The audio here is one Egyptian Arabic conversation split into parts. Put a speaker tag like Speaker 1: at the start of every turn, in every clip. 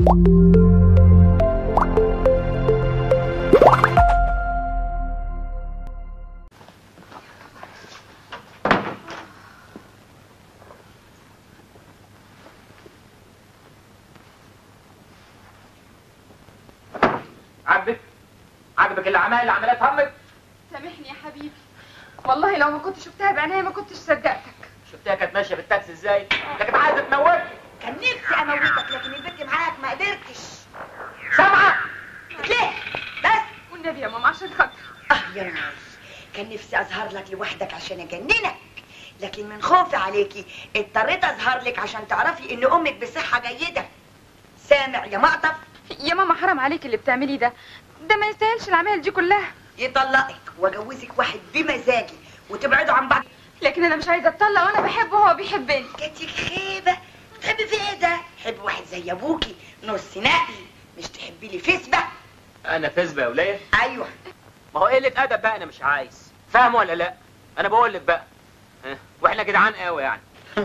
Speaker 1: عاجبك عاجبك اللي عمل اللي عملها تهمك
Speaker 2: سامحني يا حبيبي والله لو ما كنت شفتها بعينيا ما كنتش صدقتك
Speaker 1: شفتها كانت ماشيه بالتاكسي ازاي لكن عايزه تموت
Speaker 3: كان نفسي اموتك لكن البنت معاك ما قدرتش
Speaker 1: سامعه
Speaker 3: ليه بس
Speaker 2: والنبي يا ماما عشان خاطر
Speaker 3: اه يا ناس كان نفسي اظهر لك لوحدك عشان اجننك لكن من خوفي عليكي اضطريت اظهر لك عشان تعرفي ان امك بصحه جيده سامع يا مقطف
Speaker 2: يا ماما حرام عليك اللي بتعملي ده ده ما يستاهلش العمايل دي كلها
Speaker 3: يطلقك واجوزك واحد بمزاجي وتبعدوا عن بعض
Speaker 2: لكن انا مش عايزه اتطلق وانا بحبه وهو بيحبني
Speaker 3: جاتك خيبه تحبي في ايه ده تحبي واحد زي ابوكي نص نقل مش تحبي لي فسبه
Speaker 1: انا فزبه يا وليه
Speaker 3: ايوه
Speaker 1: ما هو قله ادب بقى انا مش عايز فاهم ولا لا انا بقول لك بقى ها؟ واحنا جدعان قوي يعني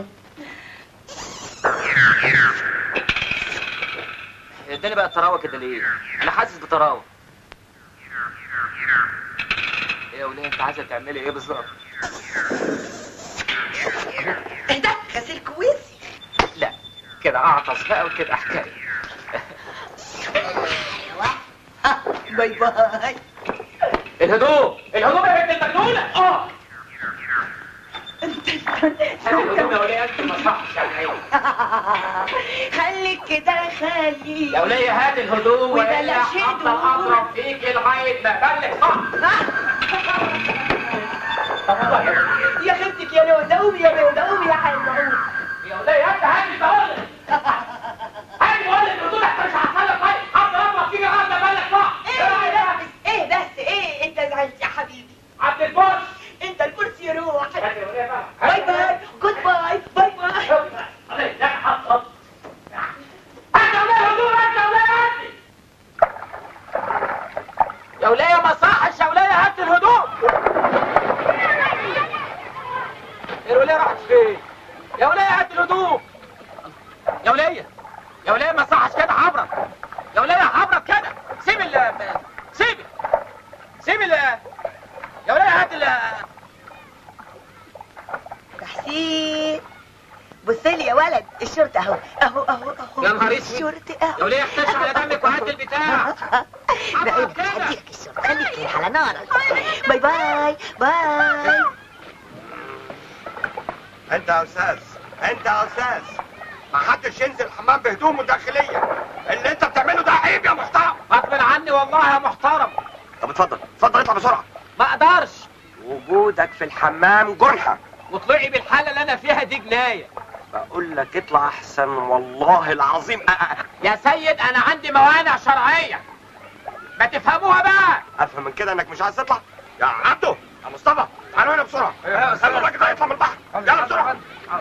Speaker 1: اداني بقى الطراوه كده ليه انا حاسس بطراوه ايه يا وليه انت عايزه تعملي ايه بالظبط
Speaker 3: ايه ده غسيل كويسي
Speaker 1: لا كده اعطس بقى وتبقى حكايه
Speaker 3: ايوه ها، باي باي
Speaker 1: الهدوم الهدوم يا بنت المجنونه اه الهدوم يا وليه انت ما صحش يعني ايه
Speaker 3: خليك كده خليك
Speaker 1: يا وليه هات الهدوم
Speaker 3: وبلاش
Speaker 1: وإلا هفضل
Speaker 3: هدوم.
Speaker 1: اضرب فيك لغايه ما ابلغ صح طب والله يا ولية.
Speaker 3: يا خدتك يا لوزة قومي يا لوزة قومي يا حلوة قومي
Speaker 1: يا وليه هات هات بقول لك هات بقول لك الهدوم احنا مش هحصلك طيب هفضل اضرب فيك لغايه ما ابلغ صح
Speaker 3: ايه بس ايه بس ايه انت زعلت يا حبيبي
Speaker 1: عبد البوش
Speaker 3: انت الكرسي يروح
Speaker 1: هات يا وليه بقى
Speaker 3: باي باي جود باي باي باي
Speaker 1: لا حصل هات يا وليه الهدوم هات يا وليه هات يا وليه ما صحش يا وليه هات الهدوم يا وليه راحت فين يا وليه هات الهدوم يا وليه يا وليه ما صحش كده حبرك يا وليه حبرك كده سيب ال سيب سيب ال يا وليه هات ال
Speaker 3: تحسين بص لي يا ولد الشرطة اهو اهو اهو اهو
Speaker 1: يا نهار اسود.
Speaker 3: الشرطة اهو
Speaker 1: يا وليه احتش على دمك وهات البتاع
Speaker 3: بقيت هديك الشرطة خليك كده على نارك باي باي باي
Speaker 4: انت يا استاذ انت يا استاذ ما حدش ينزل الحمام بهدومه الداخليه اللي انت بتعمله ده عيب يا محترم
Speaker 1: غصب عني والله يا محترم
Speaker 4: طب اتفضل اتفضل اطلع بسرعه
Speaker 1: ما اقدرش
Speaker 4: وجودك في الحمام جرحه
Speaker 1: وطلعي بالحاله اللي انا فيها دي جنايه
Speaker 4: بقول لك اطلع احسن والله العظيم أ- أ-
Speaker 1: يا سيد انا عندي موانع شرعيه ما تفهموها بقى
Speaker 4: افهم من كده انك مش عايز تطلع يا عبده يا مصطفى تعالوا هنا بسرعه خلوا الراجل ده يطلع من البحر يلا بسرعه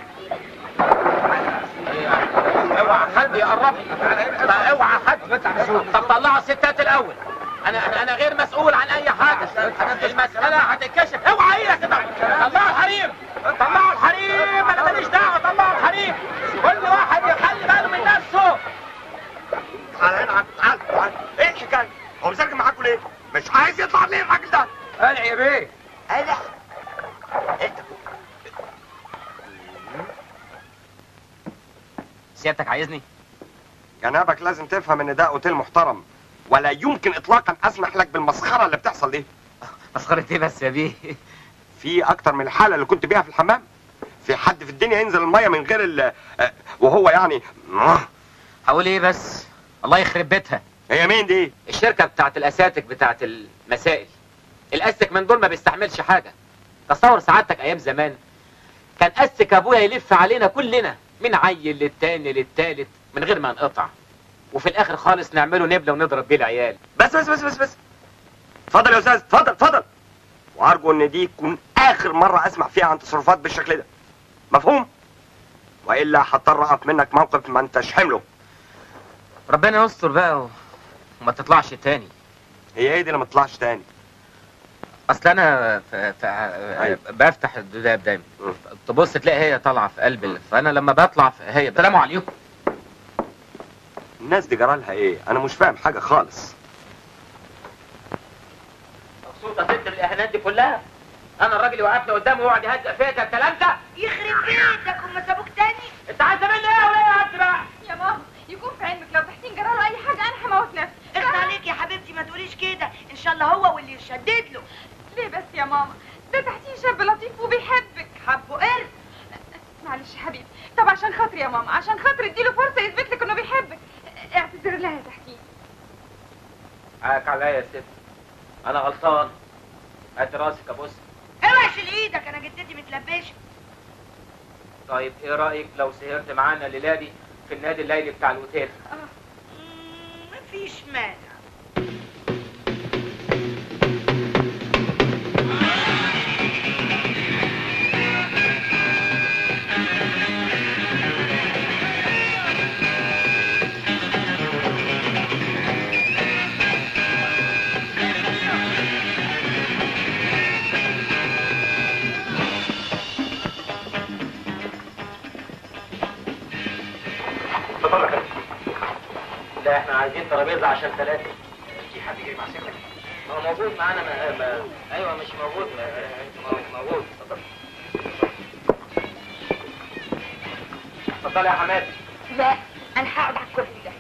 Speaker 1: اوعى حد يقرب لا اوعى حد طب طلعوا الستات الاول انا انا انا غير مسؤول عن اي حاجه المساله هتتكشف اوعى ايدك كده طلعوا الحريم طلعوا الحريم انا ماليش دعوه طلعوا الحريم كل واحد يخلي باله من نفسه
Speaker 4: تعال هنا عبد تعال تعال ايه الحكايه هو مسجل معاكم ليه مش عايز يطلع ليه الراجل ده
Speaker 1: قلع يا بيه
Speaker 3: انا
Speaker 4: انت
Speaker 1: سيادتك عايزني
Speaker 4: جنابك لازم تفهم ان ده اوتيل محترم ولا يمكن اطلاقا اسمح لك بالمسخره اللي بتحصل دي
Speaker 1: مسخره ايه بس يا بيه
Speaker 4: في اكتر من الحاله اللي كنت بيها في الحمام في حد في الدنيا ينزل الميه من غير ال آه، وهو يعني آه،
Speaker 1: هقول ايه بس الله يخرب بيتها
Speaker 4: هي مين دي
Speaker 1: الشركه بتاعت الاساتك بتاعت المسائل الاستك من دول ما بيستحملش حاجه تصور سعادتك ايام زمان كان استك ابويا يلف علينا كلنا من عيل للتاني للتالت من غير ما نقطع وفي الاخر خالص نعمله نبله ونضرب بيه العيال
Speaker 4: بس بس بس بس بس اتفضل يا استاذ اتفضل اتفضل وارجو ان دي تكون اخر مره اسمع فيها عن تصرفات بالشكل ده مفهوم والا هضطر اقف منك موقف ما انتش حمله
Speaker 1: ربنا يستر بقى و- وما تطلعش تاني
Speaker 4: هي ايه دي اللي ما تطلعش تاني
Speaker 1: اصل انا ف... ف...
Speaker 4: أيوة.
Speaker 1: بفتح الدولاب دايما
Speaker 4: مم.
Speaker 1: تبص تلاقي هي طالعه في قلب ال- فانا لما بطلع في- هي السلام عليكم
Speaker 4: الناس دي جرالها ايه انا مش فاهم حاجه خالص
Speaker 1: مبسوطه ست الاهانات دي كلها انا الراجل اللي وقفني قدامه ويقعد يهزق فيا ده الكلام ده
Speaker 3: يخرب بيتك هم سابوك تاني
Speaker 1: انت عايزه مني ايه ولا ايه يا عبد بقى
Speaker 2: يا ماما يكون في علمك لو تحسين جراله اي حاجه انا هموت نفسي
Speaker 3: اخد عليك يا حبيبتي ما تقوليش كده ان شاء الله هو واللي يشدد له
Speaker 2: ليه بس يا ماما ده تحسين شاب لطيف وبيحبك
Speaker 3: حبه قرد
Speaker 2: معلش يا حبيبي طب عشان خاطري يا ماما عشان خاطري اديله فرصه يثبت لك انه بيحبك اعتذر لها يا تحسين
Speaker 1: حقك عليا يا ست انا غلطان هات راسك ابص
Speaker 3: اوعى شيل ايدك انا جدتي متلبشه
Speaker 1: طيب ايه رايك لو سهرت معانا الليله دي في النادي الليلي بتاع الاوتيل
Speaker 3: مم، مفيش مانع
Speaker 1: لا احنا عايزين ترابيزه عشان ثلاثه في حد جاي مع سيادتك هو موجود معانا ما... ما... ايوه مش موجود ما... ما- موجود اتفضل اتفضل يا حماد
Speaker 3: لا انا هقعد على الكرسي ده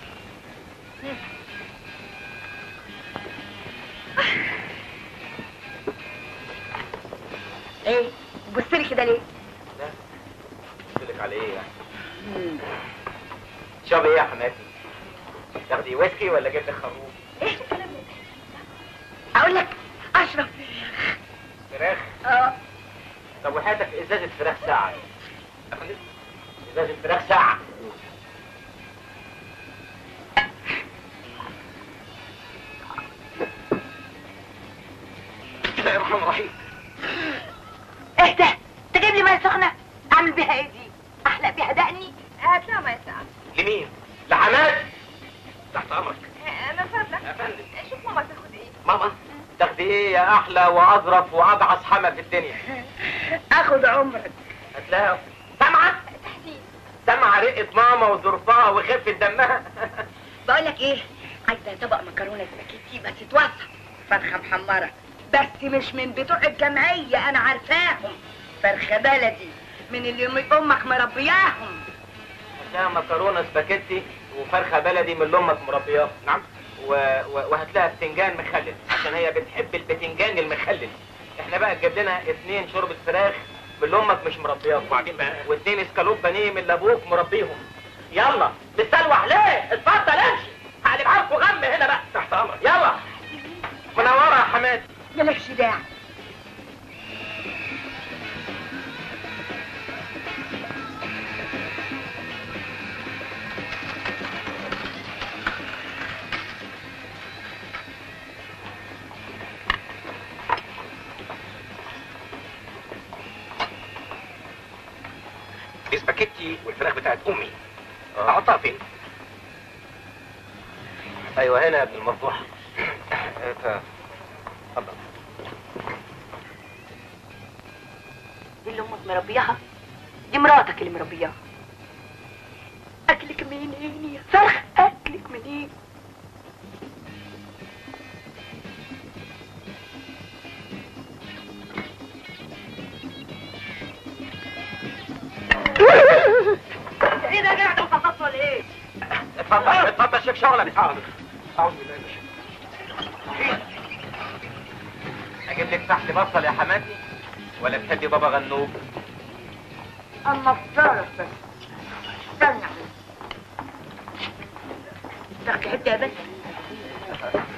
Speaker 3: ايه بصلي كده ليه
Speaker 1: قلت لك على ايه يعني شرب ايه يا حماتي تاخدي ويسكي ولا جبت خروف
Speaker 3: ايه الكلام ده اقول لك اشرب
Speaker 1: فراخ
Speaker 3: اه
Speaker 1: طب وحياتك ازازه فراخ ساعه أفندم؟ ازازه فراخ ساعه بسم الله الرحمن الرحيم
Speaker 3: ايه ده تجيب لي ميه سخنه اعمل بيها ايه دي احلق بيها دقني
Speaker 2: هات لها ما يساعد
Speaker 1: لمين؟ لحماد تحت امرك
Speaker 2: من فضلك
Speaker 1: يا فندم
Speaker 2: شوف ماما تاخد ايه
Speaker 1: ماما تاخدي ايه يا احلى واظرف وابعث حما في الدنيا
Speaker 3: اخد عمرك
Speaker 1: هتلاقيها سامعه
Speaker 2: تحسين
Speaker 1: سامعه رقه ماما وظرفها وخفه دمها
Speaker 3: بقول لك ايه عايزه طبق مكرونه سباكيتي بس توسع فرخه محمره بس مش من بتوع الجمعيه انا عارفاهم فرخه بلدي من اللي أم- امك مربياهم
Speaker 1: هتلاقيها مكرونه سباكيتي وفرخه بلدي من اللي امك مربياه نعم و... و... وهتلاقيها بتنجان مخلل عشان هي بتحب البتنجان المخلل احنا بقى تجيب لنا اتنين شوربه فراخ من اللي امك مش مربياهم وبعدين بقى واتنين اسكالوب بانيه من اللي ابوك مربيهم يلا تستلوح ليه اتفضل امشي هقلب عارفه غم هنا بقى تحت امرك يلا منوره يا حماد
Speaker 3: مالكش داعي
Speaker 1: السباكيتي والفراخ بتاعت امي احطها فين ايوه هنا يا ابن المفضوح اتفضل
Speaker 3: دي اللي امك مربياها دي مراتك اللي مربياها اكلك منين يا فرخ اكلك منين ايه ده قاعد وخطط ولا ايه؟
Speaker 1: اتفضل اتفضل شوف شغلك حاضر اعوذ بالله من الشيطان اجيب لك تحت بصل يا حماتي ولا تحبي بابا غنوج
Speaker 3: اما افترض بس استنى تاخدي حته يا بنت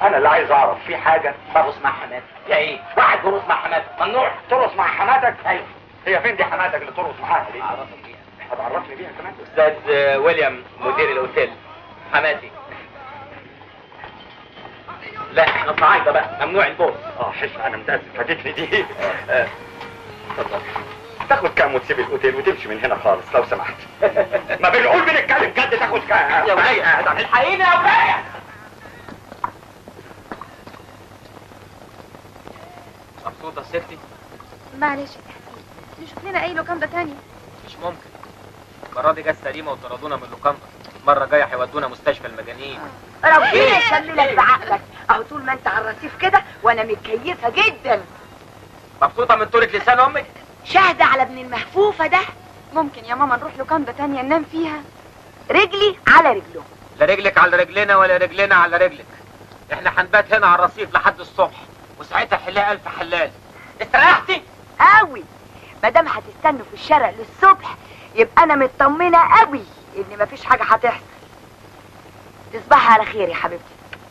Speaker 5: انا اللي عايز اعرف في حاجه
Speaker 1: برقص مع حماتي يا ايه واحد برقص مع حماتي ممنوع
Speaker 5: ترقص مع حماتك
Speaker 1: ايوه
Speaker 5: هي فين دي حماتك اللي ترقص معاها دي
Speaker 1: اعرفك بيها
Speaker 5: هتعرفني بيها كمان
Speaker 1: استاذ ويليام مدير الاوتيل حماتي لا احنا صعايده بقى ممنوع البوس
Speaker 5: اه حس انا متاسف فاتتني دي آه، اتفضل تاخد كام وتسيب الاوتيل وتمشي من هنا خالص لو سمحت ما بنقول بنتكلم جد تاخد كام
Speaker 1: يا ولية الحقيني يا ولية مبسوطة ستي؟
Speaker 2: معلش يا تحسين نشوف لنا اي لوكاندا تانية
Speaker 1: مش ممكن المرة دي جت سليمة وطردونا من اللوكاندا المرة الجاية هيودونا مستشفى المجانين
Speaker 3: ربنا يكملك بعقلك اهو طول ما انت على الرصيف كده وانا متكيفه جدا
Speaker 1: مبسوطة من طولة لسان أمك؟
Speaker 3: شاهده على ابن المهفوفه ده
Speaker 2: ممكن يا ماما نروح لوكاندا تانية ننام فيها
Speaker 3: رجلي على رجله
Speaker 1: لا رجلك على رجلنا ولا رجلنا على رجلك احنا هنبات هنا على الرصيف لحد الصبح وساعتها حلها ألف حلال استريحتي؟
Speaker 3: قوي ما دام هتستنوا في الشارع للصبح يبقى انا مطمنه قوي ان مفيش حاجه هتحصل تصبحي على خير يا حبيبتي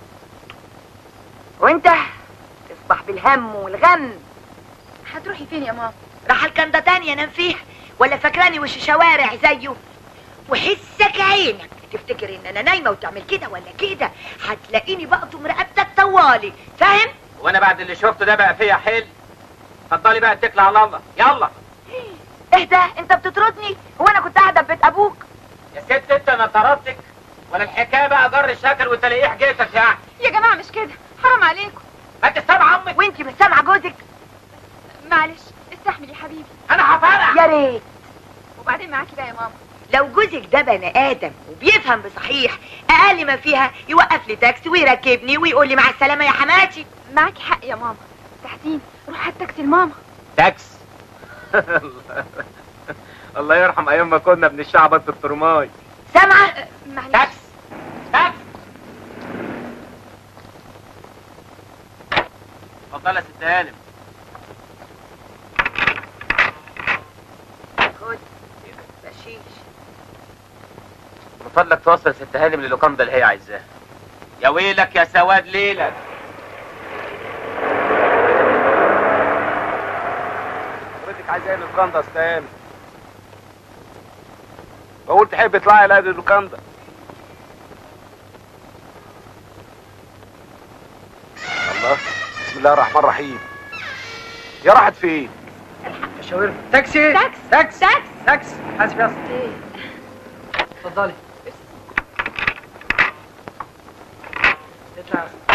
Speaker 3: وانت تصبح بالهم والغم
Speaker 2: هتروحي فين يا ماما
Speaker 3: راح الكندا تانية انام فيها ولا فاكراني وش شوارع زيه وحسك عينك تفتكر ان انا نايمه وتعمل كده ولا كده هتلاقيني بقطم رقبتك طوالي فاهم
Speaker 1: وانا بعد اللي شفته ده بقى فيا حيل اتفضلي بقى اتكلي على الله يلا
Speaker 3: اهدى انت بتطردني هو انا كنت قاعده في بيت ابوك
Speaker 1: يا ست انت انا طردتك ولا الحكايه بقى جر الشكل وتلاقيه حكايتك يعني
Speaker 2: يا جماعة مش كده حرام عليكم
Speaker 1: ما انت سامع امك
Speaker 3: وانت مش سامعه جوزك
Speaker 2: معلش استحمل يا حبيبي
Speaker 1: انا هفرق
Speaker 3: يا ريت
Speaker 2: وبعدين معاكي بقى يا ماما
Speaker 3: لو جوزك ده بني ادم وبيفهم بصحيح اقل ما فيها يوقف لي تاكسي ويركبني ويقول لي مع السلامه يا حماتي
Speaker 2: معاكي حق يا ماما تحسين روح هات تاكسي لماما
Speaker 1: تاكس الله يرحم ايام ما كنا بنشعبط في الترماي
Speaker 3: سامعه
Speaker 2: أه، معلش
Speaker 1: تاكس تاكس اتفضل يا ست هانم
Speaker 3: خد بشيش
Speaker 1: من فضلك توصل ست هانم للوكاندا اللي هي عايزاه يا ويلك يا سواد ليلك
Speaker 6: حضرتك عايز ايه للوكاندا يا استاذ هانم؟ بقول تحب تطلعي لا للوكاندا الله بسم الله الرحمن الرحيم يا راحت فين؟
Speaker 7: شاور تاكسي
Speaker 2: تاكس
Speaker 7: تاكس
Speaker 2: تاكس
Speaker 7: تاكس حاسب يا اسطى اتفضلي اطلع يا اسطى